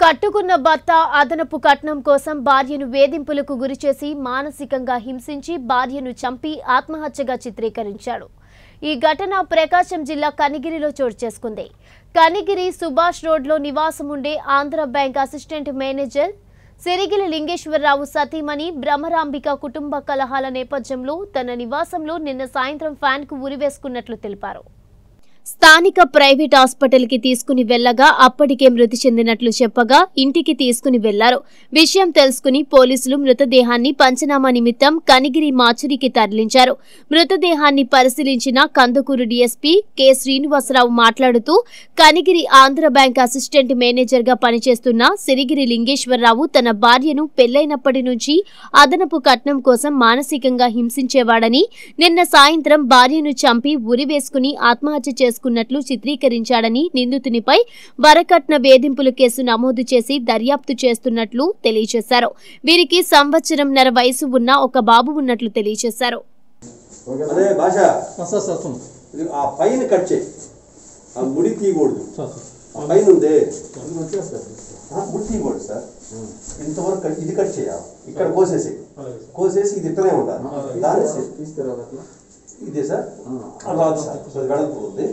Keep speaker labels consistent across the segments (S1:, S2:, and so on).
S1: కట్టుకున్న భర్త అదనపు కట్నం కోసం భార్యను వేధింపులకు గురిచేసి మానసికంగా హింసించి భార్యను చంపి ఆత్మహత్యగా చిత్రీకరించాడు ఈ ఘటన ప్రకాశం జిల్లా కనిగిరిలో చోటు చేసుకుంది కనిగిరి సుభాష్ రోడ్లో నివాసం ఉండే Andhra Bank assistant manager Sirigili Lingeswararao సతీమణి భ్రమరాంబిక కుటుంబ కలహాల నేపథ్యంలో తన నివాసంలో నిన్న సాయంత్రం ఫ్యాన్కు ఉరివేసుకున్నట్లు తెలిపారు స్థానిక ప్రైవేట్ హాస్పిటల్కి తీసుకుని వెళ్లగా అప్పటికే మృతి చెందినట్లు చెప్పగా ఇంటికి తీసుకుని వెళ్లారు విషయం తెలుసుకుని పోలీసులు మృతదేహాన్ని పంచనామా నిమిత్తం కనిగిరి మాచురికి తరలించారు మృతదేహాన్ని పరిశీలించిన కందుకూరు డీఎస్పీ కె శ్రీనివాసరావు మాట్లాడుతూ Kanigiri Andhra Bank assistant manager గా పనిచేస్తున్న సిరిగిరి లింగేశ్వరరావు తన భార్యను పెళ్లైనప్పటి నుంచి అదనపు కట్నం కోసం మానసికంగా హింసించేవాడని నిన్న సాయంత్రం భార్యను చంపి ఉరి వేసుకుని ఆత్మహత్య చేసుకున్నట్లు చిత్రీకరించాడని నిందితునిపై వరకట్న వేధింపుల కేసు నమోదు చేసి దర్యాప్తు చేస్తున్నట్లు తెలియజేశారు వీరికి సంవత్సరంన్నర వయసు ఉన్న ఒక బాబు ఉన్నట్లు తెలియజేశారు
S2: అదే భాష
S3: సార్ సార్ సార్
S2: ఇది ఆ పైన కట్ చేయి ఆ ముడి తీయకూడదు
S3: సార్
S2: ఆ పైన ఉందే
S3: అది మంచిగా సార్
S2: ఆ, ముడి తీయకూడదు సార్ ఇంతవరకు కట్- ఇది కట్ చేయాలి ఇక్కడ కోసేసి
S3: అలాగే సార్
S2: కోసేసి ఇది ఇట్లనే ఉండాలి దాని సే-
S3: తీసుకురావాలి అట్లా
S2: ఇదే సార్ ఆ, రాదు సార్ సో అది వెడల్పు ఉంది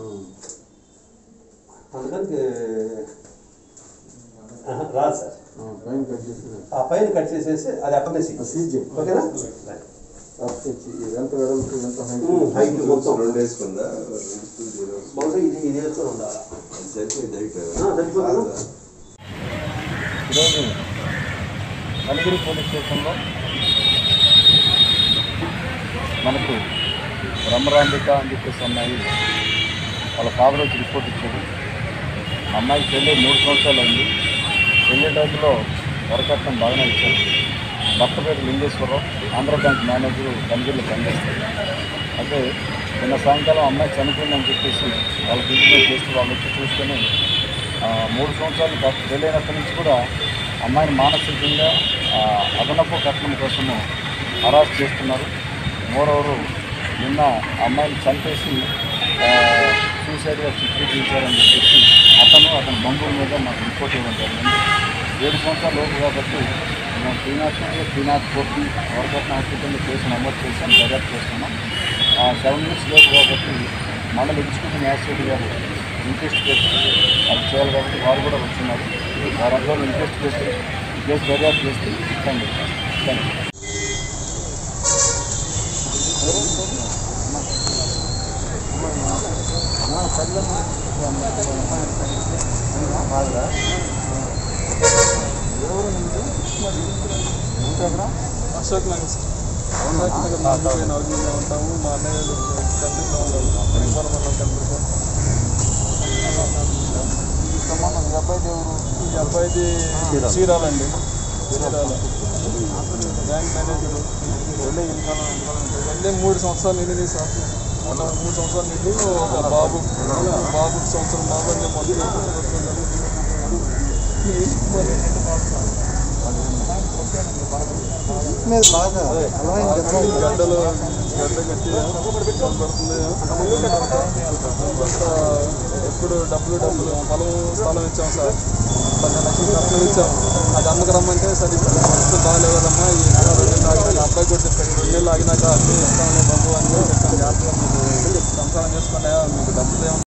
S2: అందుకని ఆహా, రాదు సార్
S3: పైన కట్ చేసి
S2: ఆ పైన కట్ చేసేసి అది అట్లనే సీ
S3: సీజ్ చేయి.
S2: ఓకేనా
S3: ఎంత వెడల్పు ఎంత
S2: ఉమ్,
S3: హైట్
S2: హైట్ మొత్తం
S4: రెండు వేసుకుందా రెండు టూ జీరో
S2: బహుశా ఇది ఇది వేసుకొని ఉండాలి
S4: సరిపోయింది హైట్
S2: ఆ, సరిపోతుందా?
S5: ఈరోజు కలిగిరి పోలీస్ స్టేషన్లో మనకు బ్రహ్మరాంబిక అని చెప్పేసి అమ్మాయి వాళ్ళ ఫాదర్ వచ్చి రిపోర్ట్ ఇచ్చాడు అమ్మాయికి పెళ్ళి మూడు సంవత్సరాలు అయింది పెళ్లి రోజులో వరకట్నం బాగానే ఇచ్చారు భర్త పేరు లింగేశ్వరరావు ఆంధ్ర బ్యాంక్ మేనేజర్ కలిగిరిలో పనిచేస్తారు అయితే నిన్న సాయంకాలం అమ్మాయి చనిపోయిందని చెప్పేసి వాళ్ళకి ఇంటిలో చేస్తూ వాళ్ళు వచ్చి చూసుకొని ఆ, మూడు సంవత్సరాలు భర్త పెళ్ళైనప్పటి నుంచి కూడా అమ్మాయిని మానసికంగా ఆ, అదనపు కట్నం కోసము అరెస్ట్ చేస్తున్నారు మోరవరు నిన్న అమ్మాయిని చంపేసి ఆ, సూసైడ్గా చిత్రీకరించారని చెప్పేసి అతను అతని బంధువుల మీద మాకు రిపోర్ట్ ఇవ్వడం జరిగింది ఏడు సంవత్సరాల లోపు కాబట్టి మేము శ్రీనాథ్ శ్రీనాథ్ కోర్టు వరకట్న హాస్పిటల్లో కేసు నమోదు చేసాం దర్యాప్తు చేస్తున్నాం ఆ సెవెన్ మినిట్స్ లేట్ కాబట్టి మండల ఎగ్జిక్యూటివ్ మ్యాజిస్ట్రేట్ గారు ఇంట్రెస్ట్ చేసి అది చేయాలి కాబట్టి వారు కూడా వచ్చినారు వారు అందరూ ఇంట్రెస్ట్ చేసి ఈ కేసు దర్యాప్తు చేసి ఇస్తాను thank you
S6: Ashok Nagar sir Ashok Nagar నాలుగు నాలుగులో ఉంటాము మా అన్నయ్య కంపెనీలో ఉంటాము పరిపాలనలో కంపెనీలో ఈ అబ్బాయిది చీరాలండి చీరాల బ్యాంక్ మేనేజర్ వెళ్ళి మూడు సంవత్సరాలు నిండింది సార్ మొన్న మూడు సంవత్సరాలు నిండి ఒక బాబు బాబుకి సంవత్సరం బాబు అంటే గడ్డలు గడ్డ కట్టి కనబడుతుంది కొంత ఎప్పుడు డబ్బులు డబ్బులు పొలం స్థలం ఇచ్చాం సార్ పన్నెండు లక్షలు కట్నం ఇచ్చాం అది అమ్మకు రమ్మంటే సరే పరిస్థితి బాగాలేవు కదమ్మా ఈ రెండు నెలలు ఆగినాక అబ్బాయి కూడా చెప్పాడు రెండు నెలలు ఆగినాక అన్నీ ఇస్తాంలే బాబు అని చెప్పాను జాగ్రత్తగా మీరు సంసారం చేసుకోండి మీకు డబ్బులు ఏమన్నా